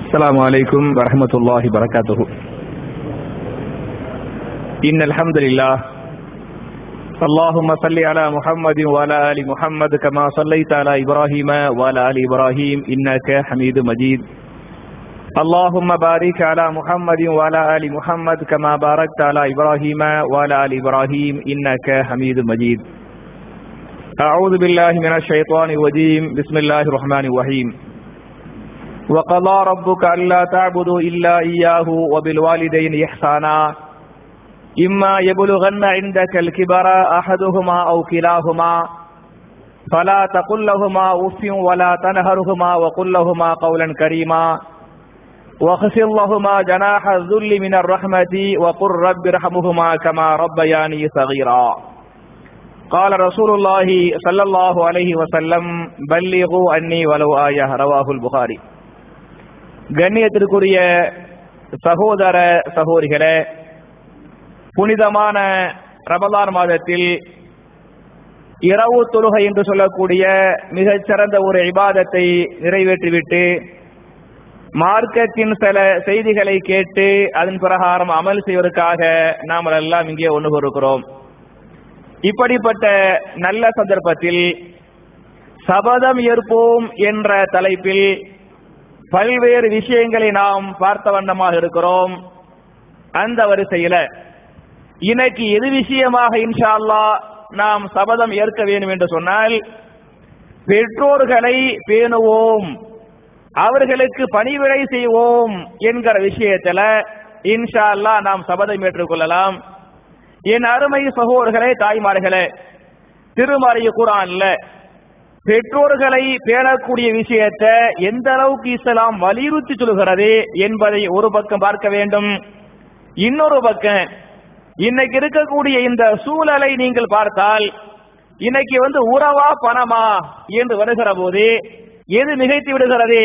السلام عليكم ورحمة الله وبركاته إن الحمد لله اللهم صل على محمد وعلى آل محمد كما صليت على إبراهيم وعلى آل إبراهيم إنك حميد مجيد اللهم بارك على محمد وعلى آل محمد كما باركت على إبراهيم وعلى آل إبراهيم إنك حميد مجيد أعوذ بالله من الشيطان الرجيم بسم الله الرحمن الرحيم وقضى ربك ألا تعبدوا إلا إياه وبالوالدين إحسانا إما يبلغن عندك الكبر أحدهما أو كلاهما فلا تقل لهما أف ولا تنهرهما وقل لهما قولا كريما واخفض لهما جناح الذل من الرحمة وقل رب ارحمهما كما ربياني صغيرا قال رسول الله صلى الله عليه وسلم بلغوا أني ولو آية رواه البخاري கண்ணியத்திற்குரிய சகோதர சகோதரிகளே புனிதமான ரமலான் மாதத்தில் இரவு தொழுகை என்று சொல்லக்கூடிய மிகச் சிறந்த ஒரு இபாதத்தை நிறைவேற்றிவிட்டு மார்க்கத்தின் சில செய்திகளை கேட்டு அதன் பிரகாரம் அமல் செய்வதற்காக நாம் எல்லாம் இங்கே ஒன்று கொடுக்கிறோம் இப்படிப்பட்ட நல்ல சந்தர்ப்பத்தில் சபதம் ஏற்போம் என்ற தலைப்பில் பல்வேறு விஷயங்களை நாம் பார்த்த வண்ணமாக இருக்கிறோம் அந்த வரிசையில இன்னைக்கு எது விஷயமாக இன்ஷா அல்லா நாம் சபதம் ஏற்க வேண்டும் என்று சொன்னால் பெற்றோர்களை பேணுவோம் அவர்களுக்கு பணிவிடை செய்வோம் என்கிற விஷயத்துல இன்ஷா அல்லா நாம் சபதம் ஏற்றுக்கொள்ளலாம் என் அருமை சகோதரர்களே தாய்மார்களே திருமறைய குரான்ல பெற்றோர்களை பேணக்கூடிய விஷயத்தை எந்த அளவுக்கு இஸ்லாம் வலியுறுத்தி சொல்கிறது என்பதை ஒரு பக்கம் பார்க்க வேண்டும் இன்னொரு பக்கம் இன்னைக்கு இருக்கக்கூடிய இந்த சூழலை நீங்கள் பார்த்தால் இன்னைக்கு வந்து உறவா பணமா என்று வருகிற போது எது மிகைத்து விடுகிறது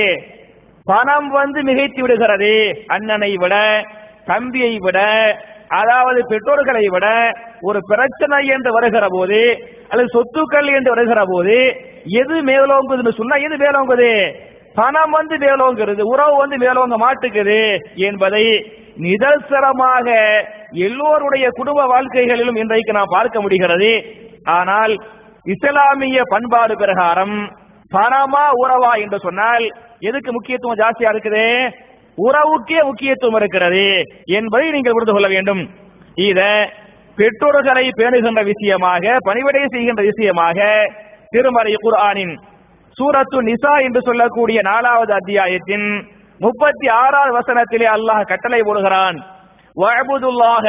பணம் வந்து மிகைத்து விடுகிறது அண்ணனை விட தம்பியை விட அதாவது பெற்றோர்களை விட ஒரு பிரச்சனை என்று வருகிற போது அல்லது சொத்துக்கள் என்று வருகிற போது எது மேலோங்குதுன்னு சொன்னா எது மேலோங்குது பணம் வந்து மேலோங்கிறது உறவு வந்து மேலோங்க மாட்டுக்குது என்பதை நிதர்சனமாக எல்லோருடைய குடும்ப வாழ்க்கைகளிலும் இன்றைக்கு நாம் பார்க்க முடிகிறது ஆனால் இஸ்லாமிய பண்பாடு பிரகாரம் பணமா உறவா என்று சொன்னால் எதுக்கு முக்கியத்துவம் ஜாஸ்தியா இருக்குது உறவுக்கே முக்கியத்துவம் இருக்கிறது என்பதை நீங்கள் புரிந்து கொள்ள வேண்டும் இத பெற்றோர்களை பேணுகின்ற விஷயமாக பணிவிடை செய்கின்ற விஷயமாக திருமறை குர்ஆனின் சூரத்து நிசா என்று சொல்லக்கூடிய நாலாவது அத்தியாயத்தின் முப்பத்தி ஆறாவது வசனத்திலே அல்லாஹ் கட்டளை போடுகிறான் வஅபுதுல்லாஹ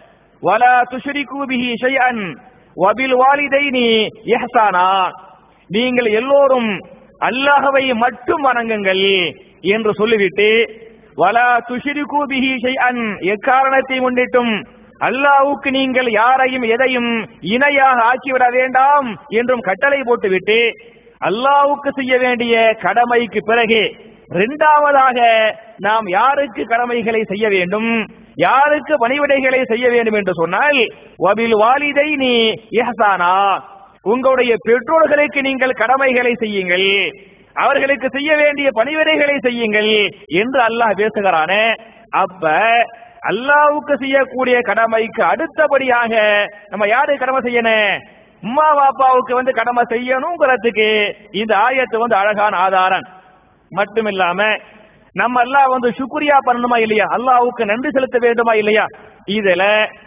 வலா துஷ்ரிகு பிஹி ஷைஅன் வபில் வாலிதைனி இஹ்சானா நீங்கள் எல்லோரும் அல்லாஹவை மட்டும் வணங்குங்கள் என்று சொல்லிவிட்டு வலா துஷிரிகு பிஹி ஷைஅன் எக்காரணத்தை முன்னிட்டும் அல்லாஹ்வுக்கு நீங்கள் யாரையும் எதையும் இணையாக ஆக்கிவிட வேண்டாம் என்றும் கட்டளை போட்டுவிட்டு அல்லாஹ்வுக்கு செய்ய வேண்டிய கடமைக்கு பிறகு இரண்டாவதாக நாம் யாருக்கு கடமைகளை செய்ய வேண்டும் யாருக்கு பணிவிடைகளை செய்ய வேண்டும் என்று சொன்னால் வபில் வாலிதை நீ இஹசானா உங்களுடைய பெற்றோர்களுக்கு நீங்கள் கடமைகளை செய்யுங்கள் அவர்களுக்கு செய்ய வேண்டிய பணிவிடைகளை செய்யுங்கள் என்று அல்லாஹ் பேசுகிறானே அப்ப அல்லாவுக்கு செய்யக்கூடிய கடமைக்கு அடுத்தபடியாக நம்ம யாரு கடமை செய்யணும் உம்மா பாப்பாவுக்கு வந்து கடமை செய்யணுங்கிறதுக்கு இந்த ஆயத்து வந்து அழகான ஆதாரம் மட்டும் இல்லாம நம்ம அல்லாஹ் வந்து சுக்ரியா பண்ணணுமா இல்லையா அல்லாவுக்கு நன்றி செலுத்த வேண்டுமா இல்லையா இதுல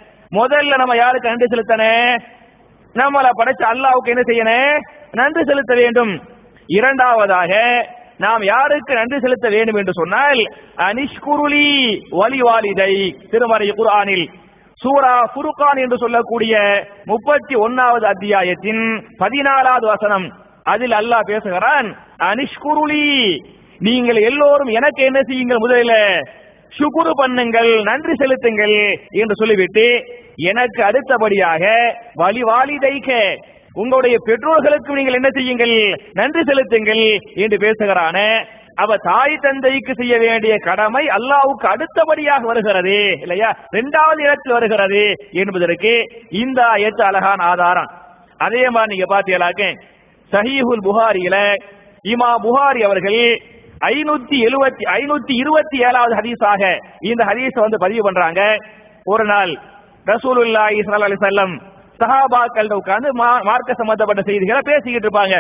முதல்ல நம்ம யாருக்கு நன்றி செலுத்தணும் நம்மளை படைச்ச அல்லாவுக்கு என்ன செய்யணும் நன்றி செலுத்த வேண்டும் இரண்டாவதாக நாம் யாருக்கு நன்றி செலுத்த வேண்டும் என்று சொன்னால் அனிஷ்குருளி வலி வாலிதை திருமறை குர்ஆனில் சூரா ஃபுருகான் என்று சொல்லக்கூடிய முப்பத்தி ஒன்னாவது அத்தியாயத்தின் பதினாலாவது வசனம் அதில் அல்லாஹ் பேசுகிறான் அனிஷ்குருளி நீங்கள் எல்லோரும் எனக்கு என்ன செய்யுங்கள் முதலில் சுகுரு பண்ணுங்கள் நன்றி செலுத்துங்கள் என்று சொல்லிவிட்டு எனக்கு அடுத்தபடியாக வலி வாலிதைக்க உங்களுடைய பெற்றோர்களுக்கு நீங்கள் என்ன செய்யுங்கள் நன்றி செலுத்துங்கள் என்று பேசுகிறான அவ தாய் தந்தைக்கு செய்ய வேண்டிய கடமை அல்லாவுக்கு அடுத்தபடியாக வருகிறது இல்லையா இரண்டாவது இடத்தில் வருகிறது என்பதற்கு இந்த ஆயத்து அழகான ஆதாரம் அதே மாதிரி நீங்க பாத்தீங்களாக்க சஹீஹுல் புகாரியில இமா புகாரி அவர்கள் ஐநூத்தி எழுபத்தி ஐநூத்தி இருபத்தி ஏழாவது ஹதீஸாக இந்த ஹதீஸ் வந்து பதிவு பண்றாங்க ஒரு நாள் ரசூலுல்லாஹி ஸல்லல்லாஹு அலைஹி வஸல்லம் சஹாபாக்கள் உட்கார்ந்து மா- மார்க்க சம்பந்தப்பட்ட செய்திகளை பேசிக்கிட்டு இருப்பாங்க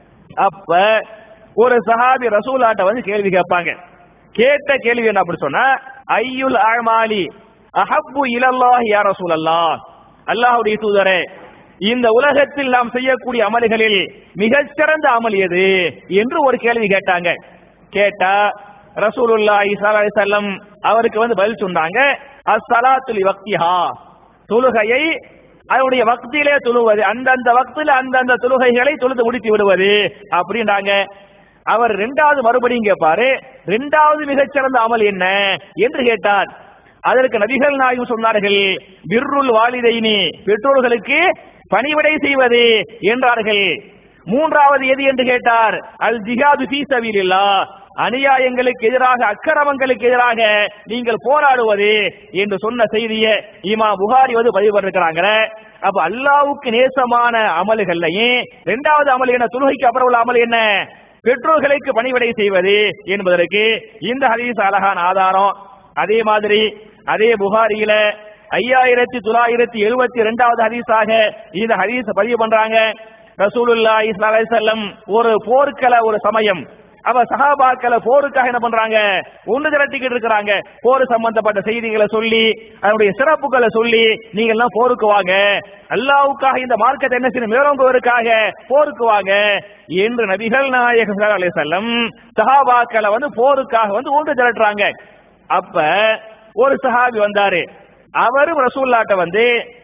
அப்ப ஒரு சஹாபி ரசூலாட்ட வந்து கேள்வி கேட்பாங்க கேட்ட கேள்வி என்ன அப்படி சொன்னா ஐயுல் அமாலி அஹப்பு இலல்லாஹ் யா ரசூலல்லாஹ் அல்லாஹ்வுடைய தூதரே இந்த உலகத்தில் நாம் செய்யக்கூடிய அமல்களில் மிகச்சிறந்த அமல் எது என்று ஒரு கேள்வி கேட்டாங்க கேட்டா ரசூலுல்லாஹி ஸல்லல்லாஹு அலைஹி வஸல்லம் அவருக்கு வந்து பதில் சொன்னாங்க அஸ்ஸலாத்து லி வக்திஹா தொழுகையை அதனுடைய வக்தியிலே தொழுவது அந்தந்த வக்தில அந்தந்த தொழுகைகளை தொழுது முடித்து விடுவது அப்படின்றாங்க அவர் இரண்டாவது மறுபடியும் கேட்பாரு இரண்டாவது மிகச்சிறந்த அமல் என்ன என்று கேட்டார் அதற்கு நபிகள் நாயகம் சொன்னார்கள் பிர்ருல் வாலிதைனி பெற்றோர்களுக்கு பணிவிடை செய்வது என்றார்கள் மூன்றாவது எது என்று கேட்டார் அல் ஜிஹாது ஃபீ சபீலில்லாஹ் அநியாயங்களுக்கு எதிராக அக்கிரமங்களுக்கு எதிராக நீங்கள் போராடுவது என்று சொன்ன செய்தியை இமா புகாரி வந்து பதிவு பண்ணிருக்கிறாங்க அப்ப அல்லாவுக்கு நேசமான அமல்கள்லையும் இரண்டாவது அமல் என்ன தொழுகைக்கு அப்புறம் உள்ள அமல் என்ன பெற்றோர்களுக்கு பணிவிடை செய்வது என்பதற்கு இந்த ஹதீஸ் அழகான ஆதாரம் அதே மாதிரி அதே புகாரியில ஐயாயிரத்தி தொள்ளாயிரத்தி எழுபத்தி ரெண்டாவது ஹதீஸாக இந்த ஹதீஸ் பதிவு பண்றாங்க ரசூலுல்லாஹி ஸல்லல்லாஹு அலைஹி வஸல்லம் ஒரு போர்க்கள ஒரு சமயம் அவ சஹாபாக்களை போருக்காக என்ன பண்றாங்க ஒன்று திரட்டிக்கிட்டு இருக்கிறாங்க போர் சம்பந்தப்பட்ட செய்திகளை சொல்லி அதனுடைய சிறப்புகளை சொல்லி நீங்க எல்லாம் போருக்கு வாங்க அல்லாவுக்காக இந்த மார்க்கத்தை என்ன செய்யணும் மேலோங்குவதற்காக போருக்கு வாங்க என்று நபிகள் நாயகம் ஸல்லல்லாஹு அலைஹி வஸல்லம் சஹாபாக்களை வந்து போருக்காக வந்து ஒன்று திரட்டுறாங்க அப்ப ஒரு சஹாபி வந்தாரு அவரும் ரசூல்லாட்ட வந்து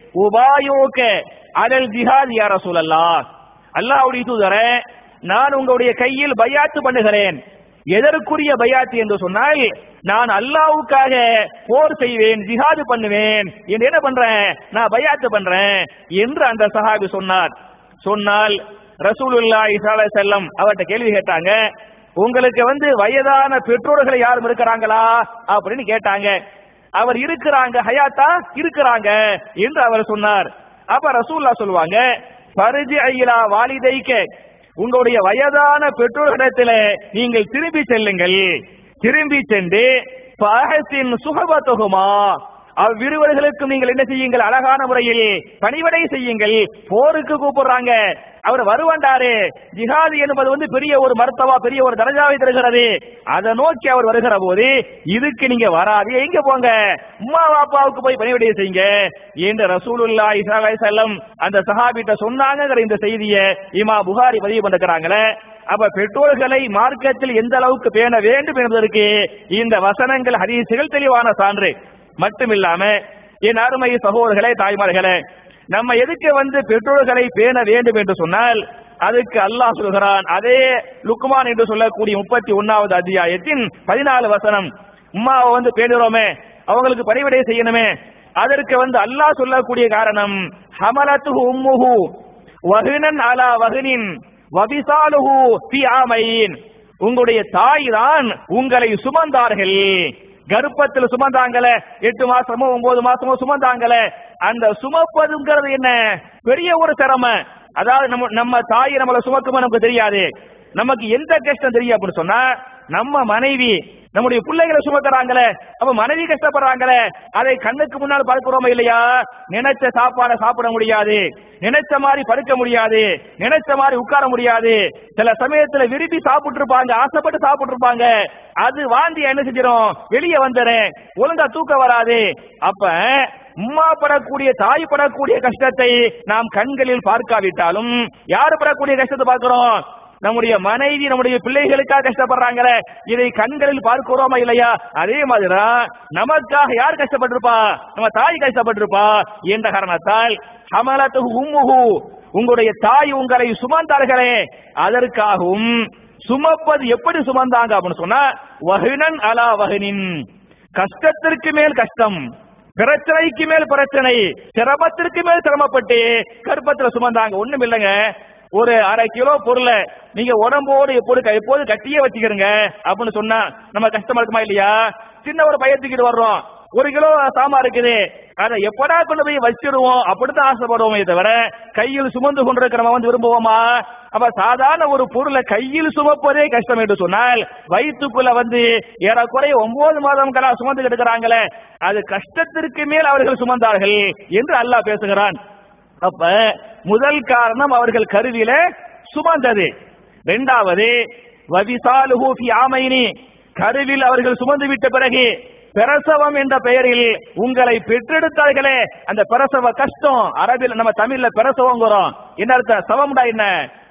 உபாயோக அலல் ஜிஹாத் யா ரசூலல்லாஹ் அல்லாஹ்வுடைய தூதரே நான் உங்களுடைய கையில் பயாத்து பண்ணுகிறேன் எதற்குரிய பயாத்து என்று சொன்னால் நான் அல்லாஹ்வுக்காக போர் செய்வேன் ஜிஹாது பண்ணுவேன் என்று என்ன பண்றேன் நான் பயாத்து பண்றேன் என்று அந்த சஹாபி சொன்னார் சொன்னால் ரசூலுல்லாஹி ஸல்லல்லாஹு அலைஹி வஸல்லம் அவர்ட்ட கேள்வி கேட்டாங்க உங்களுக்கு வந்து வயதான பெற்றோர்கள் யாரும் இருக்கிறாங்களா அப்படின்னு கேட்டாங்க அவர் இருக்கிறாங்க ஹயாத்தா இருக்கிறாங்க என்று அவர் சொன்னார் அப்ப ரசூல்லா சொல்லுவாங்க பரிஜி ஐயிலா வாலிதைக்க உங்களுடைய வயதான பெற்றோர்களிடத்தில் நீங்கள் திரும்பி செல்லுங்கள் திரும்பி சென்று பஹசின் சுகபத்துகுமா அவ்விருவர்களுக்கும் நீங்கள் என்ன செய்யுங்கள் அழகான முறையில் பணிவிடை செய்யுங்கள் போருக்கு கூப்பிடுறாங்க அவர் வருவாண்டாரு ஜிஹாது என்பது வந்து பெரிய ஒரு மருத்துவா பெரிய ஒரு தரஜாவை தருகிறது அதை நோக்கி அவர் வருகிற போது இதுக்கு நீங்க வராது எங்க போங்க உம்மா பாப்பாவுக்கு போய் பணிவிடை செய்யுங்க என்று ரசூலுல்லா இஸ்லா செல்லம் அந்த சஹாபிட்ட சொன்னாங்கிற இந்த செய்தியை இமா புகாரி பதிவு பண்ணிருக்கிறாங்களே அப்ப பெற்றோர்களை மார்க்கத்தில் எந்த அளவுக்கு பேண வேண்டும் என்பதற்கு இந்த வசனங்கள் ஹதீசுகள் தெளிவான சான்று மட்டுமில்லாம என் அருமை சகோதரர்களே தாய்மார்களே நம்ம எதுக்கு வந்து பெற்றோர்களை பேண வேண்டும் என்று சொன்னால் அதுக்கு அல்லாஹ் சொல்கிறான் அதே லுக்மான் என்று சொல்லக்கூடிய முப்பத்தி ஒன்னாவது அத்தியாயத்தின் பதினாலு வசனம் உம்மாவை வந்து பேணுறோமே அவங்களுக்கு பணிவிடை செய்யணுமே அதற்கு வந்து அல்லாஹ் சொல்லக்கூடிய காரணம் ஹமலத்துஹு உம்முஹு வஹினன் அலா வஹினின் வபிசாலுஹு ஃபி ஆமையின் உங்களுடைய தாய் தான் உங்களை சுமந்தார்கள் கர்ப்பத்தில் சுமந்தாங்கல எட்டு மாசமோ ஒன்பது மாசமோ சுமந்தாங்கல அந்த சுமப்பதுங்கிறது என்ன பெரிய ஒரு சிரமம் அதாவது நம்ம நம்ம தாய் நம்மளை சுமக்குமா நமக்கு தெரியாது நமக்கு எந்த கஷ்டம் தெரியும் அப்படின்னு சொன்னா நம்ம மனைவி நம்முடைய பிள்ளைகளை சுமக்கிறாங்களே அப்ப மனைவி கஷ்டப்படுறாங்களே அதை கண்ணுக்கு முன்னால் பார்க்கிறோமா இல்லையா நினைச்ச சாப்பாடை சாப்பிட முடியாது நினைச்ச மாதிரி படுக்க முடியாது நினைச்ச மாதிரி உட்கார முடியாது சில சமயத்துல விரும்பி சாப்பிட்டு இருப்பாங்க ஆசைப்பட்டு சாப்பிட்டு இருப்பாங்க அது வாந்தி என்ன செஞ்சிடும் வெளியே வந்துடும் ஒழுங்கா தூக்கம் வராது அப்ப உம்மா படக்கூடிய தாய் படக்கூடிய கஷ்டத்தை நாம் கண்களில் பார்க்காவிட்டாலும் யாரு படக்கூடிய கஷ்டத்தை பார்க்கிறோம் நம்முடைய மனைவி நம்முடைய பிள்ளைகளுக்காக கஷ்டப்படுறாங்களே இதை கண்களில் பார்க்கிறோமா இல்லையா அதே மாதிரிதான் நமக்காக யார் கஷ்டப்பட்டிருப்பா நம்ம தாய் கஷ்டப்பட்டிருப்பா என்ற காரணத்தால் ஹமலத்துஹு உம்முஹு உங்களுடைய தாய் உங்களை சுமந்தார்களே அதற்காகவும் சுமப்பது எப்படி சுமந்தாங்க அப்படின்னு சொன்னா வஹினன் அலா வஹினின் கஷ்டத்திற்கு மேல் கஷ்டம் பிரச்சனைக்கு மேல் பிரச்சனை சிரமத்திற்கு மேல் சிரமப்பட்டு கர்ப்பத்துல சுமந்தாங்க ஒண்ணும் இல்லைங்க ஒரு அரை கிலோ பொருளை நீங்க உடம்போடு எப்போது எப்போது கட்டியே வச்சுக்கிறீங்க அப்படின்னு சொன்னா நம்ம கஷ்டமா இருக்குமா இல்லையா சின்ன ஒரு பையன் தூக்கிட்டு வர்றோம் ஒரு கிலோ சாமான் இருக்குது அதை எப்படா கொண்டு போய் வச்சிருவோம் அப்படித்தான் ஆசைப்படுவோமே தவிர கையில் சுமந்து கொண்டிருக்கிறவன் வந்து விரும்புவோமா அப்ப சாதாரண ஒரு பொருளை கையில் சுமப்பதே கஷ்டம் என்று சொன்னால் வயிற்றுக்குள்ள வந்து ஏறக்குறைய ஒன்பது மாதம் கலா சுமந்து இருக்கிறாங்களே அது கஷ்டத்திற்கு மேல் அவர்கள் சுமந்தார்கள் என்று அல்லாஹ் பேசுகிறான் அப்ப முதல் காரணம் அவர்கள் கருவில சுமந்தது இரண்டாவது வபிசாலுஹு ஃபி ஆமைனி கருவில் அவர்கள் சுமந்து விட்ட பிறகு பிரசவம் என்ற பெயரில் உங்களை பெற்றெடுத்தார்களே அந்த பிரசவ கஷ்டம் அரபில் நம்ம தமிழ்ல பிரசவங்கிறோம் என்ன அர்த்தம் சவம்டா என்ன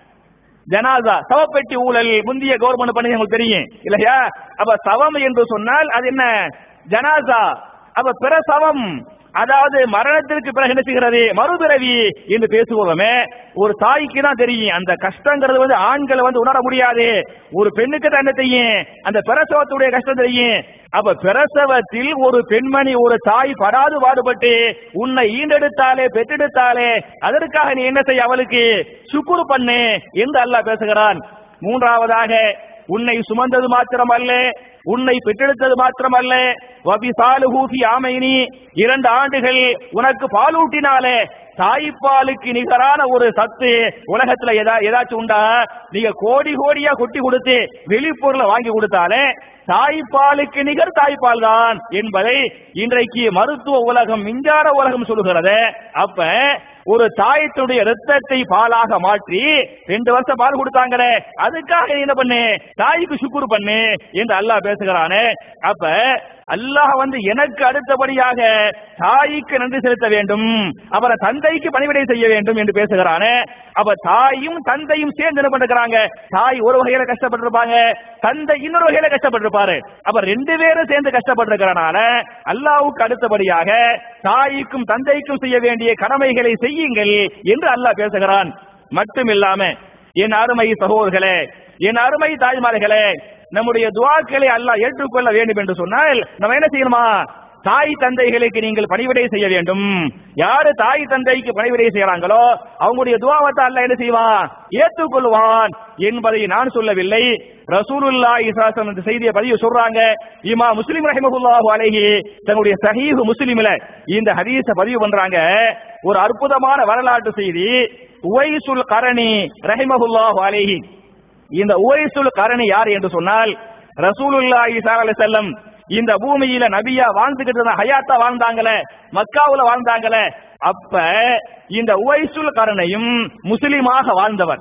ஜனாசா சவப்பெட்டி ஊழல் முந்தைய கவர்மெண்ட் பண்ணி உங்களுக்கு தெரியும் இல்லையா அப்ப சவம் என்று சொன்னால் அது என்ன ஜனாசா அப்ப பிரசவம் அதாவது மரணத்திற்கு பிறகு என்ன செய்கிறது மறுபிறவி என்று பேசுவோமே ஒரு தாய்க்கு தான் தெரியும் அந்த கஷ்டங்கிறது வந்து ஆண்களை வந்து உணர முடியாது ஒரு பெண்ணுக்கு தான் என்ன தெரியும் அந்த பிரசவத்துடைய கஷ்டம் தெரியும் அப்ப பிரசவத்தில் ஒரு பெண்மணி ஒரு தாய் படாது பாடுபட்டு உன்னை ஈண்டெடுத்தாலே பெற்றெடுத்தாலே அதற்காக நீ என்ன செய்ய அவளுக்கு சுக்குரு பண்ணு என்று அல்லாஹ் பேசுகிறான் மூன்றாவதாக உன்னை சுமந்தது மாத்திரமல்ல உன்னை பெற்றெடுத்தது மாத்திரமல்ல வபிசாலுஹு ஃபி ஆமைனி இரண்டு ஆண்டுகள் உனக்கு பாலூட்டினாலே தாய்ப்பாலுக்கு நிகரான ஒரு சத்து உலகத்துல எதா ஏதாச்சும் உண்டா நீங்க கோடி கோடியா கொட்டி கொடுத்து வெளிப்பொருளை வாங்கி கொடுத்தாலே தாய்ப்பாலுக்கு நிகர் தாய்ப்பால் தான் என்பதை இன்றைக்கு மருத்துவ உலகம் மின்சார உலகம் சொல்லுகிறது அப்ப ஒரு தாயத்தினுடைய ரத்தத்தை பாலாக மாற்றி ரெண்டு வருஷம் பால் கொடுத்தாங்களே அதுக்காக நீ என்ன பண்ணு தாய்க்கு சுக்குரு பண்ணு என்று அல்லாஹ் பேசுகிறானே அப்ப அல்லாஹ் வந்து எனக்கு அடுத்தபடியாக தாய்க்கு நன்றி செலுத்த வேண்டும் அப்புறம் தந்தைக்கு பணிவிடை செய்ய வேண்டும் என்று பேசுகிறானே அப்ப தாயும் தந்தையும் சேர்ந்து என்ன பண்ணுறாங்க தாய் ஒரு வகையில கஷ்டப்பட்டிருப்பாங்க தந்தை இன்னொரு வகையில கஷ்டப்பட்டிருப்பாரு அப்ப ரெண்டு பேரும் சேர்ந்து கஷ்டப்பட்டிருக்கிறனால அல்லாவுக்கு அடுத்தபடியாக தாய்க்கும் தந்தைக்கும் செய்ய வேண்டிய கடமைகளை செய்யுங்கள் என்று அல்லாஹ் பேசுகிறான் மட்டும் இல்லாம என் அருமை சகோதரர்களே என் அருமை தாய்மார்களே நம்முடைய துவாக்களை அல்லாஹ் ஏற்றுக்கொள்ள வேண்டும் என்று சொன்னால் நம்ம என்ன செய்யணுமா தாய் தந்தைகளுக்கு நீங்கள் பணிவிடை செய்ய வேண்டும் யாரு தாய் தந்தைக்கு பணிவிடை செய்யறாங்களோ அவங்களுடைய துவாவத்தை அல்லாஹ் என்ன செய்வான் ஏற்றுக்கொள்வான் என்பதை நான் சொல்லவில்லை ரசூலுல்லா இசாசம் இந்த செய்தியை பதிவு சொல்றாங்க இமா முஸ்லிம் ரஹிமஹுல்லாஹு அலைஹி தன்னுடைய சஹீஹ் முஸ்லிம்ல இந்த ஹதீஸ பதிவு பண்றாங்க ஒரு அற்புதமான வரலாற்று செய்தி உவைசுல் கரணி ரஹிமஹுல்லாஹு அலைஹி இந்த உவைசுல் கரணி யார் என்று சொன்னால் ரசூலுல்லாஹி ஸல்லல்லாஹு அலைஹி வஸல்லம் இந்த பூமியில நபியா வாழ்ந்துகிட்டு இருந்த ஹயாத்தா வாழ்ந்தாங்களே மக்காவுல வாழ்ந்தாங்களே அப்ப இந்த உவைசுல் கரணையும் முஸ்லிமாக வாழ்ந்தவர்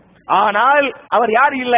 ஆனால் அவர் யார் இல்ல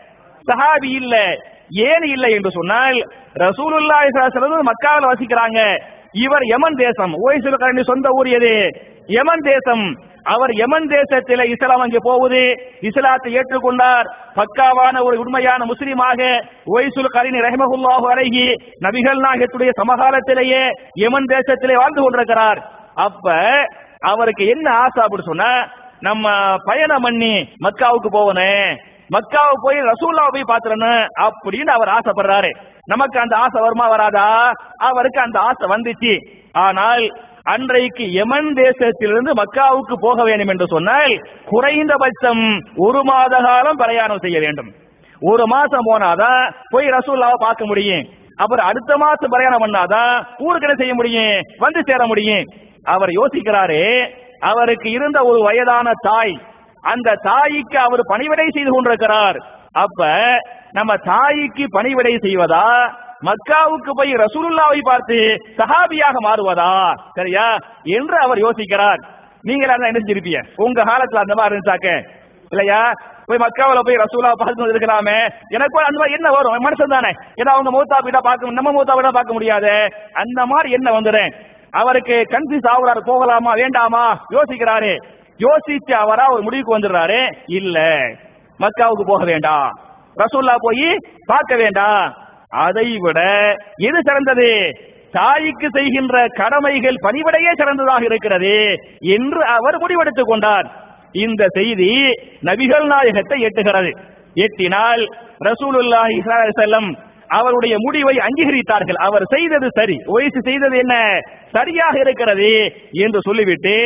சஹாபி இல்ல ஏன் இல்லை என்று சொன்னால் ரசூலுல்லாஹி ஸல்லல்லாஹு அலைஹி வஸல்லம் மக்காவில் வசிக்கிறாங்க இவர் யமன் தேசம் உவைசுல் கரணி சொந்த ஊர் எது யமன் தேசம் அவர் யமன் தேசத்தில் இஸ்லாம் அங்கே போகுது இஸ்லாத்தை ஏற்றுக்கொண்டார் பக்காவான ஒரு உண்மையான முஸ்லீமாக ஒய்சுல் கரினி ரஹமஹுல்லாஹு அலைஹி நபிகள் நாயகத்துடைய சமகாலத்திலேயே யமன் தேசத்திலே வாழ்ந்து கொண்டிருக்கிறார் அப்ப அவருக்கு என்ன ஆசை அப்படி சொன்னா நம்ம பயணம் பண்ணி மக்காவுக்கு போவனே மக்காவுக்கு போய் ரசூல்லாவை போய் பாத்துறணும் அப்படின்னு அவர் ஆசைப்படுறாரு நமக்கு அந்த ஆசை வருமா வராதா அவருக்கு அந்த ஆசை வந்துச்சு ஆனால் அன்றைக்கு யமன் தேசத்திலிருந்து மக்காவுக்கு போக வேண்டும் என்று சொன்னால் குறைந்தபட்சம் ஒரு மாத காலம் பிரயாணம் செய்ய வேண்டும் ஒரு மாசம் போனாதான் போய் ரசூல்லாவை பார்க்க முடியும் அப்புறம் அடுத்த மாசம் பிரயாணம் பண்ணாதான் ஊருக்கு என்ன செய்ய முடியும் வந்து சேர முடியும் அவர் யோசிக்கிறாரு அவருக்கு இருந்த ஒரு வயதான தாய் அந்த தாய்க்கு அவர் பணிவிடை செய்து கொண்டிருக்கிறார் அப்ப நம்ம தாய்க்கு பணிவிடை செய்வதா மக்காவுக்கு போய் ரசூலுல்லாவை பார்த்து சஹாபியாக மாறுவதா சரியா என்று அவர் யோசிக்கிறார் நீங்கள் அதான் என்ன செஞ்சிருப்பீங்க உங்க காலத்துல அந்த மாதிரி இருந்துச்சாக்க இல்லையா போய் மக்காவில போய் ரசூலா பார்த்து இருக்கலாமே எனக்கு அந்த மாதிரி என்ன வரும் மனுஷன் தானே ஏன்னா அவங்க மூத்தா போயிட்டா பார்க்க நம்ம மூத்தா போயிட்டா பார்க்க முடியாது அந்த மாதிரி என்ன வந்துடுறேன் அவருக்கு கன்ஃபியூஸ் ஆகுறாரு போகலாமா வேண்டாமா யோசிக்கிறாரு யோசிச்சு அவரா ஒரு முடிவுக்கு வந்துடுறாரு இல்ல மக்காவுக்கு போக வேண்டாம் ரசூல்லா போய் பார்க்க வேண்டாம் அதை விட எது சிறந்தது தாய்க்கு செய்கின்ற கடமைகள் பணிவிடையே சிறந்ததாக இருக்கிறது என்று அவர் முடிவெடுத்துக் கொண்டார் இந்த செய்தி நபிகள் நாயகத்தை எட்டுகிறது எட்டினால் ரசூலுல்லாஹி செல்லம் அவருடைய முடிவை அங்கீகரித்தார்கள் அவர் செய்தது சரி வயசு செய்தது என்ன சரியாக இருக்கிறது என்று சொல்லிவிட்டு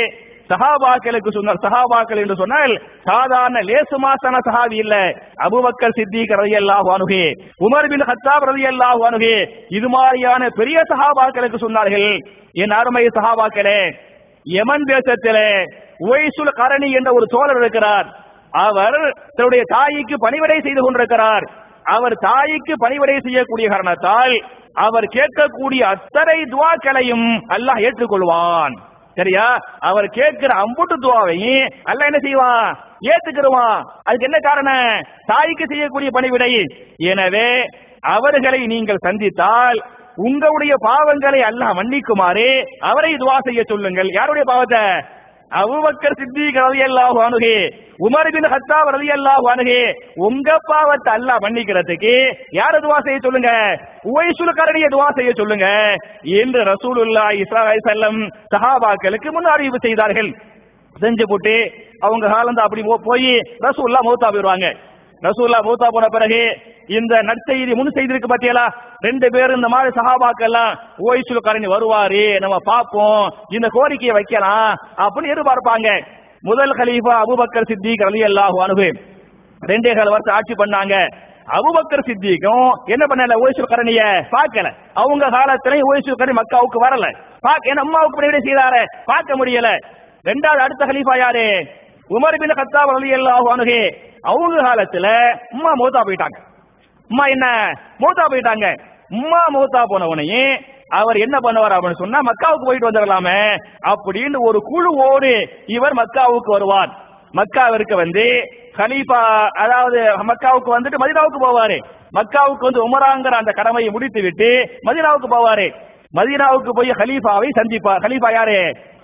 சஹாபாக்களுக்கு சொன்னார் சஹாபாக்கள் என்று சொன்னால் சாதாரண லேசுமாசான சஹாபி இல்ல அபுபக்கர் சித்திக் ரலியல்லாஹு அன்ஹு உமர் பின் ஹத்தாப் ரலியல்லாஹு அன்ஹு இது மாதிரியான பெரிய சஹாபாக்களுக்கு சொன்னார்கள் என் அருமை சஹாபாக்களே யமன் தேசத்திலே உவைசுல் கரணி என்ற ஒரு தோழர் இருக்கிறார் அவர் தன்னுடைய தாய்க்கு பணிவிடை செய்து கொண்டிருக்கிறார் அவர் தாய்க்கு பணிவிடை செய்யக்கூடிய காரணத்தால் அவர் கேட்கக்கூடிய அத்தனை துவாக்களையும் அல்லாஹ் ஏற்றுக்கொள்வான் சரியா அவர் கேட்கிற அம்புட்டு துவாவையும் அல்லாஹ் என்ன செய்வான் ஏத்துக்கிடுவான் அதுக்கு என்ன காரணம் தாய்க்கு செய்யக்கூடிய பணிவிடை எனவே அவர்களை நீங்கள் சந்தித்தால் உங்களுடைய பாவங்களை அல்லாஹ் மன்னிக்குமாறு அவரை துவா செய்ய சொல்லுங்கள் யாருடைய பாவத்தை அபூபக்கர் சித்திக் ரலியல்லாஹு அன்ஹு உமர் பின் ஹத்தாப் ரலியல்லாஹு அன்ஹு உங்க பாவத்தை அல்லாஹ் மன்னிக்கிறதுக்கு யார துவா செய்ய சொல்லுங்க உவைசுல் கரணிய துவா செய்ய சொல்லுங்க என்று ரசூலுல்லாஹி ஸல்லல்லாஹு அலைஹி வஸல்லம் சஹாபாக்களுக்கு முன் அறிவிப்பு செய்தார்கள் செஞ்சு போட்டு அவங்க காலந்து அப்படி போ- போய் ரசூல்லா மௌத்தா போயிடுவாங்க ரசூல்லா மூத்தா போன பிறகு இந்த நற்செய்தி முன் செய்திருக்கு பாத்தியலா ரெண்டு பேரும் இந்த மாதிரி சஹாபாக்கெல்லாம் ஓய்சுல கரணி வருவாரு நம்ம பார்ப்போம் இந்த கோரிக்கையை வைக்கலாம் அப்படின்னு எதிர்பார்ப்பாங்க முதல் கலீஃபா அபூபக்கர் சித்திக் ரலியல்லாஹு அன்ஹு ரெண்டே கால வருஷம் ஆட்சி பண்ணாங்க அபூபக்கர் சித்திக்கும் என்ன பண்ணல ஓய்சுல் கரணிய பார்க்கல அவங்க காலத்துல ஓய்சுல் கரணி மக்காவுக்கு வரல பார்க்க ஏன்னா அம்மாவுக்கு பணிவிடை செய்தாரு பார்க்க முடியல ரெண்டாவது அடுத்த கலீஃபா யாரு உமர் பின் கத்தாப் ரலியல்லாஹு அன்ஹு அவங்க காலத்துல உம்மா மூத்தா போயிட்டாங்க உம்மா என்ன மூத்தா போயிட்டாங்க உம்மா மூத்தா போனவனையே அவர் என்ன பண்ணுவார் அப்படின்னு சொன்னா மக்காவுக்கு போயிட்டு வந்துடலாமே அப்படின்னு ஒரு குழுவோடு இவர் மக்காவுக்கு வருவார் மக்காவிற்கு வந்து கலீஃபா அதாவது மக்காவுக்கு வந்துட்டு மதினாவுக்கு போவாரு மக்காவுக்கு வந்து உமராங்கிற அந்த கடமையை முடித்து விட்டு மதினாவுக்கு போவாரு மதீனாவுக்கு போய் கலீஃபாவை சந்திப்பார் கலீஃபா யாரு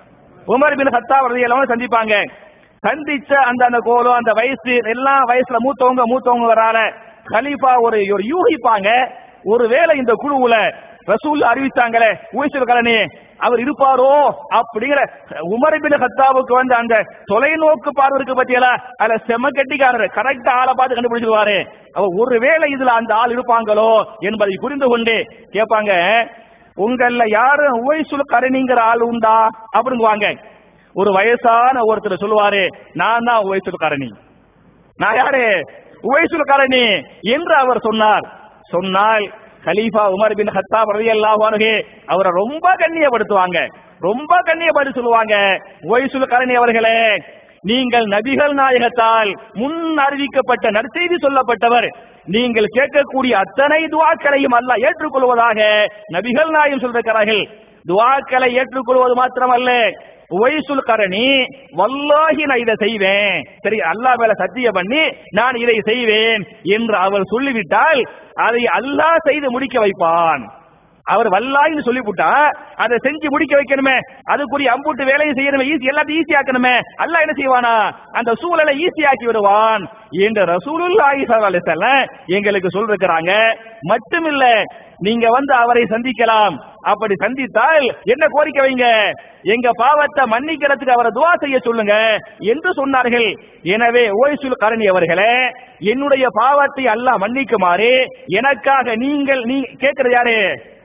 உமர் பின் ஹத்தாப் ரலியல்லாஹு சந்திப்பாங்க சந்திச்ச அந்த அந்த கோலம் அந்த வயசு எல்லாம் வயசுல மூத்தவங்க மூத்தவங்க வரால கலீஃபா ஒரு ஒரு யூகிப்பாங்க ஒருவேளை இந்த குழுவுல ரசூல் அறிவிச்சாங்களே ஊசல் கலனி அவர் இருப்பாரோ அப்படிங்கிற உமர் பின் ஹத்தாவுக்கு வந்து அந்த தொலைநோக்கு பார்வை இருக்கு பத்தியல அதுல செம கட்டிக்காரர் கரெக்டா ஆளை பார்த்து கண்டுபிடிச்சிருவாரு அவர் ஒருவேளை இதுல அந்த ஆள் இருப்பாங்களோ என்பதை புரிந்து கொண்டு கேட்பாங்க உங்கள யாரும் உவைசுல் கரணிங்கிற ஆள் உண்டா அப்படிங்குவாங்க ஒரு வயசான ஒருத்தர் சொல்லுவாரு நான் தான் உவைசுல் கரணி நான் யாரு உவைசுல் கரணி என்று அவர் சொன்னார் சொன்னால் கலீஃபா உமர் பின் ஹத்தாப் ரலியல்லாஹு அன்ஹு அவரை ரொம்ப கண்ணியப்படுத்துவாங்க ரொம்ப கண்ணியப்படுத்தி சொல்லுவாங்க உவைசுல் கரணி அவர்களே நீங்கள் நபிகள் நாயகத்தால் முன் அறிவிக்கப்பட்ட நற்செய்தி சொல்லப்பட்டவர் நீங்கள் கேட்கக்கூடிய அத்தனை துவாக்களையும் அல்லாஹ் ஏற்றுக்கொள்வதாக நபிகள் நாயகம் சொல்லிருக்கிறார்கள் துவாக்களை ஏற்றுக்கொள்வது மாத்திரமல்ல உவைசுல் கரணி வல்லாஹி நான் இதை செய்வேன் சரி அல்லாஹ் மேல சத்தியம் பண்ணி நான் இதை செய்வேன் என்று அவர் சொல்லிவிட்டால் அதை அல்லாஹ் செய்து முடிக்க வைப்பான் அவர் வல்லாயின்னு சொல்லிவிட்டா அதை செஞ்சு முடிக்க வைக்கணுமே அதுக்குரிய அம்புட்டு வேலையை செய்யணுமே ஈஸி எல்லாத்தையும் ஈஸி ஆக்கணுமே அல்லாஹ் என்ன செய்வானா அந்த சூழலை ஈஸி ஆக்கி விடுவான் என்று ரசூலுல்லாஹி ஸல்லல்லாஹு அலைஹி வஸல்லம் எங்களுக்கு சொல்லிருக்கிறாங்க மட்டுமில்ல நீங்க வந்து அவரை சந்திக்கலாம் அப்படி சந்தித்தால் என்ன கோரிக்கை வைங்க எங்க பாவத்தை மன்னிக்கிறதுக்கு அவரை துவா செய்ய சொல்லுங்க என்று சொன்னார்கள் எனவே ஓய்சுல் கரணி அவர்களே என்னுடைய பாவத்தை அல்லாஹ் மன்னிக்குமாறு எனக்காக நீங்கள் நீ கேட்கிறது யாரு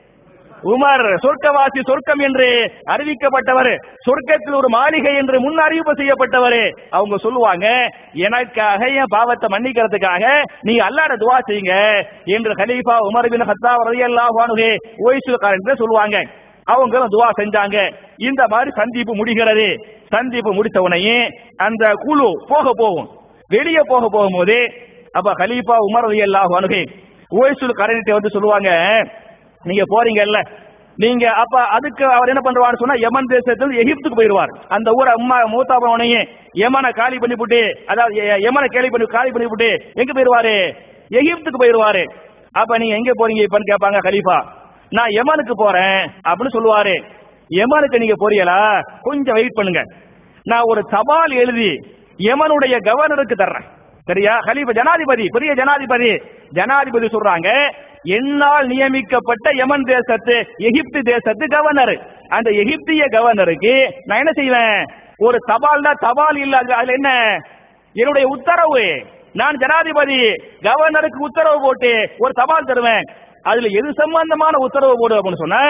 உமர் சொர்க்கவாசி சொர்க்கம் என்று அறிவிக்கப்பட்டவர் சொர்க்கத்தில் ஒரு மாளிகை என்று முன் அறிவிப்பு செய்யப்பட்டவர் அவங்க சொல்லுவாங்க எனக்காக என் பாவத்தை மன்னிக்கிறதுக்காக நீ அல்லாட துவா செய்யுங்க என்று கலீஃபா உமர் பின் ஹத்தாப் ரலியல்லாஹு அன்ஹு ஓய்சுல்கார் என்று சொல்லுவாங்க அவங்களும் துவா செஞ்சாங்க இந்த மாதிரி சந்திப்பு முடிகிறது சந்திப்பு முடித்த உடனே அந்த குழு போக போகும் வெளியே போக போகும்போது அப்ப கலீஃபா உமர் ரலியல்லாஹு அன்ஹு ஓய்சுல் கரணிட்ட வந்து சொல்லுவாங்க நீங்க போறீங்கல்ல நீங்க அப்ப அதுக்கு அவர் என்ன பண்றாரு சொன்னா யமன் தேசத்தில் எகிப்துக்கு போயிருவார் அந்த ஊரை அம்மா மூத்தா போனவனையும் யமனை காலி பண்ணி போட்டு அதாவது ய- யமனை கேலி பண்ணி காலி பண்ணி போட்டு எங்க போயிருவாரு எகிப்துக்கு போயிருவாரு அப்ப நீங்க எங்க போறீங்க இப்பன்னு கேட்பாங்க கலீஃபா நான் யமனுக்கு போறேன் அப்படின்னு சொல்லுவாரு யமனுக்கு நீங்க போறீங்களா கொஞ்சம் வெயிட் பண்ணுங்க நான் ஒரு தபால் எழுதி யமனுடைய கவர்னருக்கு தர்றேன் சரியா கலீஃபா ஜனாதிபதி பெரிய ஜனாதிபதி ஜனாதிபதி சொல்றாங்க என்னால் நியமிக்கப்பட்ட யமன் தேசத்து எகிப்து தேசத்து கவர்னர் அந்த எகிப்திய கவர்னருக்கு நான் என்ன செய்வேன் ஒரு தபால் தான் தபால் இல்ல அது- அதுல என்ன என்னுடைய உத்தரவு நான் ஜனாதிபதி கவர்னருக்கு உத்தரவு போட்டு ஒரு தபால் தருவேன் அதுல எது சம்பந்தமான உத்தரவு போடு அப்படின்னு சொன்ன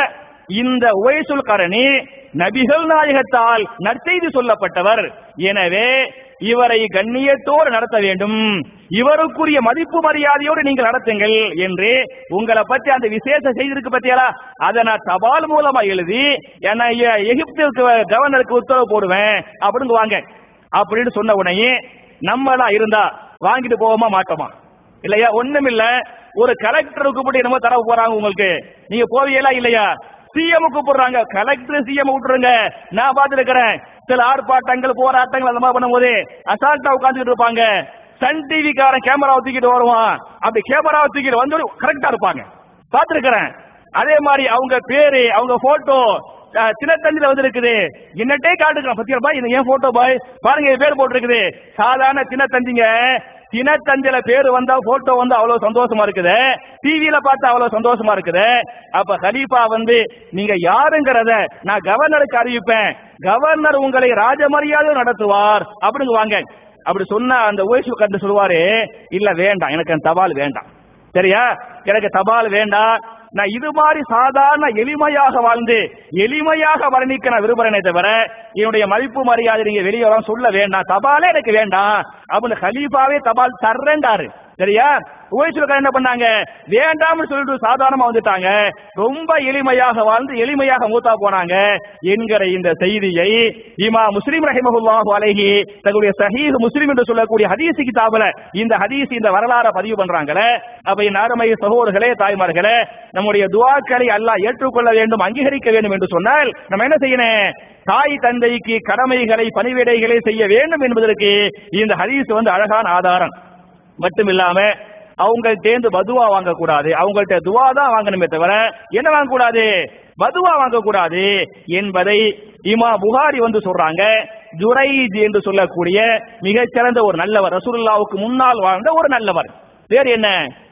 இந்த உவைசுல் கரணி நபிகள் நாயகத்தால் நற்செய்தி சொல்லப்பட்டவர் எனவே இவரை கண்ணியத்தோடு நடத்த வேண்டும் இவருக்குரிய மதிப்பு மரியாதையோடு நீங்கள் நடத்துங்கள் என்று உங்களை பற்றி அந்த விசேஷ செய்தி இருக்கு பத்தியாலா அதை நான் தபால் மூலமா எழுதி ஏன்னா எ- எகிப்துக்கு கவர்னருக்கு உத்தரவு போடுவேன் அப்படின்னு வாங்க அப்படின்னு சொன்ன உடனே நம்மளா இருந்தா வாங்கிட்டு போவோமா மாட்டோமா இல்லையா ஒண்ணுமில்ல ஒரு கலெக்டர் கூப்பிட்டு என்னமோ தர போறாங்க உங்களுக்கு நீங்க போவீங்களா இல்லையா சிஎம் கூப்பிடுறாங்க கலெக்டர் சிஎம் விட்டுருங்க நான் பார்த்துருக்கிறேன் சில ஆர்ப்பாட்டங்கள் போராட்டங்கள் அந்த மாதிரி பண்ணும்போது அசால்ட்டா உட்காந்துக்கிட்டு இருப்பாங்க சன் டிவி காரன் கேமராவை தூக்கிட்டு வருவான் அப்படி கேமராவை தூக்கிட்டு வந்து கரெக்டா இருப்பாங்க பார்த்துருக்கிறேன் அதே மாதிரி அவங்க பேரு அவங்க போட்டோ சின்னத்தஞ்சில வந்து இருக்குது என்னட்டே காட்டுக்கலாம் பத்தியா பாய் இது ஏன் போட்டோ பாய் பாருங்க இது பேர் போட்டிருக்குது சாதாரண சின்னத்தஞ்சிங்க தினத்தந்தில பேரு வந்தா போட்டோ வந்து அவ்வளவு சந்தோஷமா இருக்குது டிவியில பார்த்தா அவ்வளவு சந்தோஷமா இருக்குது அப்ப கலீஃபா வந்து நீங்க யாருங்கிறத நான் கவர்னருக்கு அறிவிப்பேன் கவர்னர் உங்களை ராஜமரியாதை நடத்துவார் அப்படிங்க வாங்க அப்படி சொன்னா அந்த ஓய்சு கண்டு சொல்லுவாரு இல்ல வேண்டாம் எனக்கு அந்த தபால் வேண்டாம் சரியா எனக்கு தபால் வேண்டாம் நான் இது மாதிரி சாதாரண எளிமையாக வாழ்ந்து எளிமையாக வர்ணிக்க நான் விரும்புறேனே தவிர என்னுடைய மதிப்பு மரியாதை நீங்க வெளியே வர சொல்ல வேண்டாம் தபாலே எனக்கு வேண்டாம் அப்படின்னு கலீஃபாவே தபால் தர்றேன்டாரு சரியா ஓய்சுலக்கார என்ன பண்ணாங்க வேண்டாம்னு சொல்லிட்டு சாதாரணமா வந்துட்டாங்க ரொம்ப எளிமையாக வாழ்ந்து எளிமையாக மூத்தா போனாங்க என்கிற இந்த செய்தியை இமா முஸ்லிம் ரஹிமஹுல்லாஹு அலைஹி தங்களுடைய சஹீஹ் முஸ்லிம் என்று சொல்லக்கூடிய ஹதீஸ் கிதாபுல இந்த ஹதீஸ் இந்த வரலாறை பதிவு பண்றாங்களே அப்ப என் அருமை சகோதரர்களே தாய்மார்களே நம்முடைய துவாக்களை அல்லாஹ் ஏற்றுக்கொள்ள வேண்டும் அங்கீகரிக்க வேண்டும் என்று சொன்னால் நம்ம என்ன செய்யணும் தாய் தந்தைக்கு கடமைகளை பணிவிடைகளை செய்ய வேண்டும் என்பதற்கு இந்த ஹதீஸ் வந்து அழகான ஆதாரம் மட்டும் இல்லாம அவங்கள்ட்ட பதுவா வாங்க கூடாது அவங்கள்ட்ட துவா தான் வாங்கணுமே தவிர என்ன வாங்க கூடாது பதுவா வாங்க கூடாது என்பதை இமா புகாரி வந்து சொல்றாங்க ஜுரைஜ் என்று சொல்லக்கூடிய மிகச்சிறந்த ஒரு நல்லவர் ரசூலுல்லாவுக்கு முன்னால் வாழ்ந்த ஒரு நல்லவர் பேர் என்ன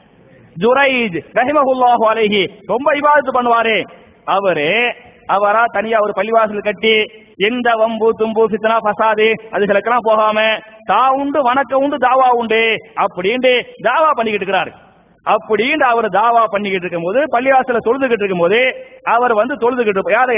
ஜுரைஜ் ரஹிமஹுல்லாஹு அலைஹி ரொம்ப இபாதத்து பண்ணுவாரு அவரு அவரா தனியா ஒரு பள்ளிவாசல் கட்டி எந்த வம்பு தும்பு பித்தனா பசாது அதுகளுக்கெல்லாம் போகாம தா உண்டு வணக்கம் உண்டு தாவா உண்டு அப்படின்ட்டு தாவா பண்ணிக்கிட்டு இருக்கிறாரு அப்படின்னு அவர் தாவா பண்ணிக்கிட்டு இருக்கும்போது பள்ளிவாசல தொழுதுகிட்டு இருக்கும்போது அவர் வந்து தொழுதுகிட்டு இருப்ப- யாரு